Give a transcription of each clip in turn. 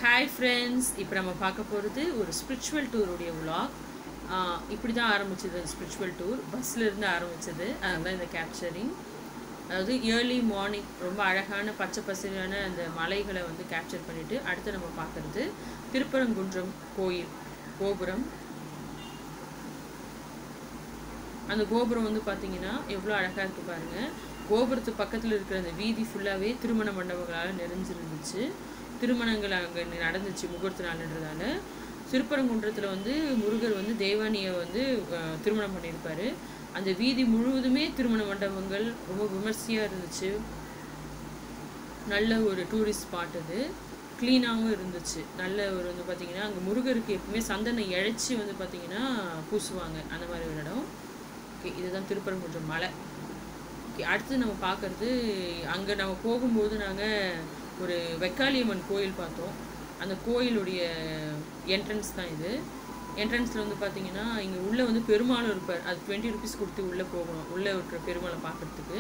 hi friends இப்போ நம்ம பார்க்க போகிறது ஒரு ஸ்பிரிச்சுவல் டூருடைய vlog இப்படி தான் ஆரம்பிச்சது ஸ்பிரிச்சுவல் டூர் பஸ்ஸில் இருந்து ஆரம்பிச்சது அதுதான் இந்த கேப்சரிங் அதாவது ஏர்லி மார்னிங் ரொம்ப அழகான பச்சை பசுமையான அந்த மலைகளை வந்து கேப்சர் பண்ணிவிட்டு அடுத்து நம்ம பார்க்குறது திருப்பரங்குன்றம் கோயில் கோபுரம் அந்த கோபுரம் வந்து பார்த்தீங்கன்னா எவ்வளோ அழகாக இருக்குது பாருங்கள் கோபுரத்து பக்கத்தில் இருக்கிற அந்த வீதி ஃபுல்லாகவே திருமண மண்டபங்களால் நிறைஞ்சிருந்துச்சு திருமணங்கள் அங்கே நடந்துச்சு முகூர்த்த நாள்ன்றதால திருப்பரங்குன்றத்தில் வந்து முருகர் வந்து தேவானியை வந்து அஹ், திருமணம் பண்ணியிருப்பாரு அந்த வீதி முழுவதுமே திருமண மண்டபங்கள் ரொம்ப விமர்சையாக இருந்துச்சு நல்ல ஒரு டூரிஸ்ட் ஸ்பாட் அது க்ளீனாகவும் இருந்துச்சு நல்ல ஒரு வந்து பார்த்திங்கன்னா அங்கே முருகருக்கு எப்பவுமே சந்தனை இழைச்சி வந்து பார்த்திங்கன்னா பூசுவாங்க அந்த மாதிரி ஒரு இடம் ஓகே இதுதான் திருப்பரங்குன்றம் மலை ஓகே அடுத்து நம்ம பார்க்குறது அங்கே நம்ம போகும்போது நாங்கள் ஒரு வெக்காளியம்மன் கோயில் பார்த்தோம் அந்த கோயிலுடைய என்ட்ரன்ஸ் தான் இது என்ட்ரன்ஸில் வந்து பார்த்தீங்கன்னா இங்கே உள்ளே வந்து பெருமாளும் இருப்பார் அது டுவெண்ட்டி ருபீஸ் கொடுத்து உள்ளே போகணும் உள்ளே இருக்கிற பெருமாளை பார்க்குறதுக்கு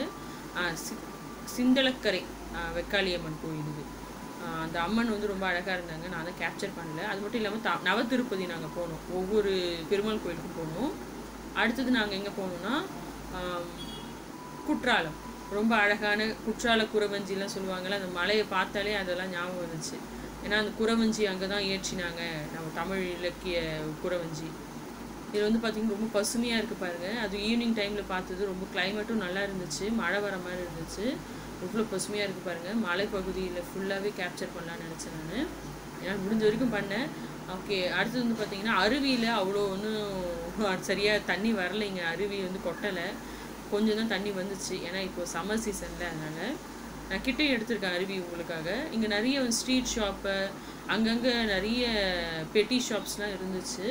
சிந்தளக்கரை ஆ, வெக்காளியம்மன் கோயில் இது ஆ, அந்த அம்மன் வந்து ரொம்ப அழகாக இருந்தாங்க நான் அதை கேப்சர் பண்ணல அது மட்டும் இல்லாமல் த நவ திருப்பதி நாங்கள் போனோம் ஒவ்வொரு பெருமாள் கோயிலுக்கும் போனோம் அடுத்தது நாங்கள் எங்கே போனோம்னா ஆம், குற்றாலம் ரொம்ப அழகான குற்றால குறவஞ்சிலாம் சொல்லுவாங்கல்ல அந்த மலையை பார்த்தாலே அதெல்லாம் ஞாபகம் வந்துச்சு ஏன்னா அந்த குறவஞ்சி அங்கே தான் ஏற்றினாங்க நம்ம தமிழ் இலக்கிய குறவஞ்சி இது வந்து பார்த்திங்கன்னா ரொம்ப பசுமையாக இருக்குது பாருங்கள் அது ஈவினிங் டைமில் பார்த்தது ரொம்ப கிளைமேட்டும் நல்லா இருந்துச்சு மழை வர மாதிரி இருந்துச்சு எவ்வளோ பசுமையாக இருக்குது பாருங்கள் மலைப்பகுதியில் ஃபுல்லாகவே கேப்சர் பண்ணலான்னு நினச்சேன் நான் ஏன்னா முடிஞ்ச வரைக்கும் பண்ணேன் ஓகே அடுத்தது வந்து பார்த்திங்கன்னா அருவியில் அவ்வளோ ஒன்றும் சரியாக தண்ணி வரலைங்க அருவி வந்து கொட்டலை கொஞ்சம் தான் தண்ணி வந்துச்சு ஏன்னா இப்போ சம்மர் சீசனில் அதனால் நான் கிட்டே எடுத்திருக்கேன் அருவி உங்களுக்காக இங்கே நிறைய ஸ்ட்ரீட் ஷாப்பு அங்கங்கே நிறைய பெட்டி ஷாப்ஸ்லாம் இருந்துச்சு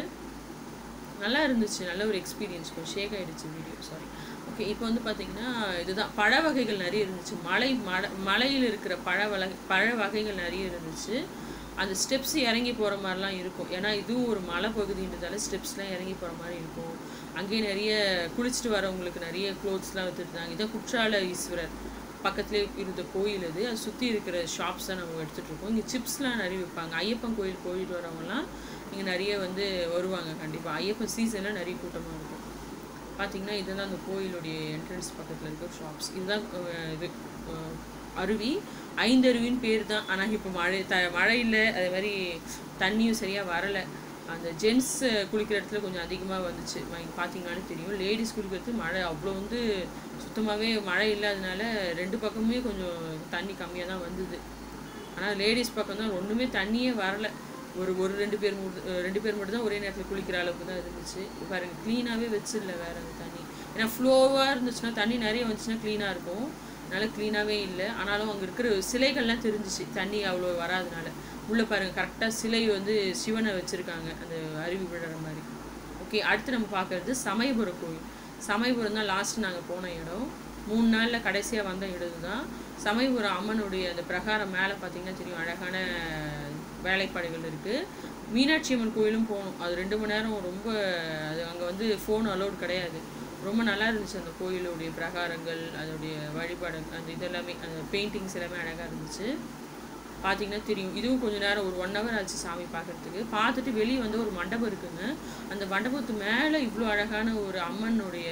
நல்லா இருந்துச்சு நல்ல ஒரு எக்ஸ்பீரியன்ஸ் கொஞ்சம் ஷேக் ஆகிடுச்சு வீடியோ சாரி ஓகே இப்போ வந்து பார்த்தீங்கன்னா இதுதான் பழ வகைகள் நிறைய இருந்துச்சு மலை மலை மலையில் இருக்கிற பழ வகை பழ வகைகள் நிறைய இருந்துச்சு அந்த ஸ்டெப்ஸ் இறங்கி போகிற மாதிரிலாம் இருக்கும் ஏன்னா இதுவும் ஒரு மலை பகுதின்றதால ஸ்டெப்ஸ்லாம் இறங்கி போகிற மாதிரி இருக்கும் அங்கேயே நிறைய குளிச்சுட்டு வரவங்களுக்கு நிறைய க்ளோத்ஸ்லாம் விற்றுருந்தாங்க இதான் குற்றால ஈஸ்வரர் பக்கத்துலேயே இருந்த கோயில் அது அது சுற்றி இருக்கிற ஷாப்ஸ் தான் நம்ம எடுத்துகிட்டு இருக்கோம் இங்கே சிப்ஸ்லாம் நிறைய விற்பாங்க ஐயப்பன் கோயில் போயிட்டு வரவங்கலாம் இங்கே நிறைய வந்து வருவாங்க கண்டிப்பாக ஐயப்பன் சீசனில் நிறைய கூட்டமாக இருக்கும் பார்த்தீங்கன்னா இதுதான் அந்த கோயிலுடைய என்ட்ரன்ஸ் பக்கத்தில் இருக்க ஷாப்ஸ் இதுதான் அஹ், இது அஹ், அருவி ஐந்தருவின்னு பேர் தான் ஆனால் இப்போ மழை த மழை இல்லை அதே மாதிரி தண்ணியும் சரியாக வரலை அந்த ஜென்ஸ் குளிக்கிற இடத்துல கொஞ்சம் அதிகமாக வந்துச்சு இங்கே பார்த்தீங்கன்னாலே தெரியும் லேடிஸ் குளிக்கிறது மழை அவ்வளோ வந்து சுத்தமாகவே மழை இல்லாதனால ரெண்டு பக்கமுமே கொஞ்சம் தண்ணி கம்மியாக தான் வந்தது ஆனால் லேடிஸ் பக்கம் தான் ஒன்றுமே தண்ணியே வரல ஒரு ஒரு ரெண்டு பேர் மட்டும் ரெண்டு பேர் மட்டும் தான் ஒரே நேரத்தில் குளிக்கிற அளவுக்கு தான் இருந்துச்சு இப்ப பாருங்க க்ளீனாகவே வச்சிடல வேற அந்த தண்ணி ஏன்னா ஃப்ளோவாக இருந்துச்சுன்னா தண்ணி நிறைய வந்துச்சுன்னா க்ளீனாக இருக்கும் அதனால க்ளீனாகவே இல்லை ஆனாலும் அங்கே இருக்கிற சிலைகள்லாம் தெரிஞ்சிச்சு தண்ணி அவ்வளோ வராதனால உள்ளே பாருங்க கரெக்டாக சிலை வந்து சிவனை வச்சுருக்காங்க அந்த அருவி விழுற மாதிரி ஓகே அடுத்து நம்ம பார்க்குறது சமயபுரம் கோயில் சமயபுரம் தான் லாஸ்ட் நாங்கள் போன இடம் மூணு நாளில் கடைசியாக வந்த இடம் தான் சமயபுரம் அம்மனுடைய அந்த பிரகாரம் மேலே பார்த்தீங்கன்னா தெரியும் அழகான வேலைப்பாடுகள் இருக்குது மீனாட்சி அம்மன் கோயிலும் போகணும் அது ரெண்டு மணி நேரம் ரொம்ப அது அங்கே வந்து ஃபோன் அலோட் கிடையாது ரொம்ப நல்லா இருந்துச்சு அந்த கோயிலுடைய பிரகாரங்கள் அதோடைய வழிபாடு அந்த இதெல்லாமே அந்த பெயிண்டிங்ஸ் எல்லாமே அழகாக இருந்துச்சு பார்த்தீங்கன்னா தெரியும் இதுவும் கொஞ்ச நேரம் ஒரு ஒன் ஹவர் ஆச்சு சாமி பார்க்கறதுக்கு பார்த்துட்டு வெளியே வந்து ஒரு மண்டபம் இருக்குங்க அந்த மண்டபத்து மேலே இவ்வளோ அழகான ஒரு அம்மனுடைய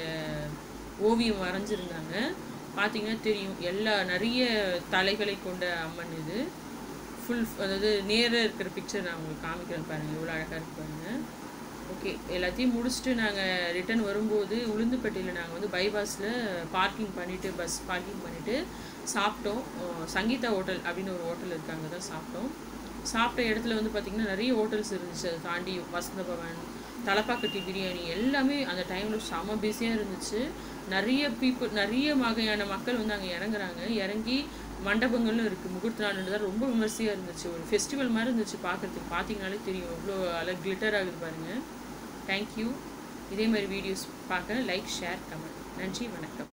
ஓவியம் வரைஞ்சிருந்தாங்க பார்த்தீங்கன்னா தெரியும் எல்லா நிறைய தலைகளை கொண்ட அம்மன் இது ஃபுல் அதாவது நேராக இருக்கிற பிக்சர் நான் உங்களுக்கு காமிக்கிறேன் பாருங்கள் எவ்வளோ அழகாக இருக்கு பாருங்க ஓகே எல்லாத்தையும் முடிச்சுட்டு நாங்கள் ரிட்டர்ன் வரும்போது உளுந்துப்பட்டியில் நாங்கள் வந்து பைபாஸில் பார்க்கிங் பண்ணிவிட்டு பஸ் பார்க்கிங் பண்ணிவிட்டு சாப்பிட்டோம் அஹ் சங்கீதா ஹோட்டல் அப்படின்னு ஒரு ஹோட்டல் இருக்கு அங்கே தான் சாப்பிட்டோம் சாப்பிட்ட இடத்துல வந்து பார்த்திங்கன்னா நிறைய ஹோட்டல்ஸ் இருந்துச்சு அதை தாண்டி வசந்த பவன் தலப்பாக்கட்டி பிரியாணி எல்லாமே அந்த டைமில் செம பிஸியாக இருந்துச்சு நிறைய பீப்புள் நிறைய வகையான மக்கள் வந்து அங்கே இறங்குறாங்க இறங்கி மண்டபங்களும் இருக்குது முகூர்த்த நாள்ன்றதா ரொம்ப விமர்சையாக இருந்துச்சு ஒரு ஃபெஸ்டிவல் மாதிரி இருந்துச்சு பார்க்குறதுக்கு பார்த்தீங்கனாலே தெரியும் எவ்வளோ அழகு கிளிட்டர் ஆகுது பாருங்கள் தேங்க்யூ இதே மாதிரி வீடியோஸ் பார்க்க லைக் ஷேர் கமெண்ட் நன்றி வணக்கம்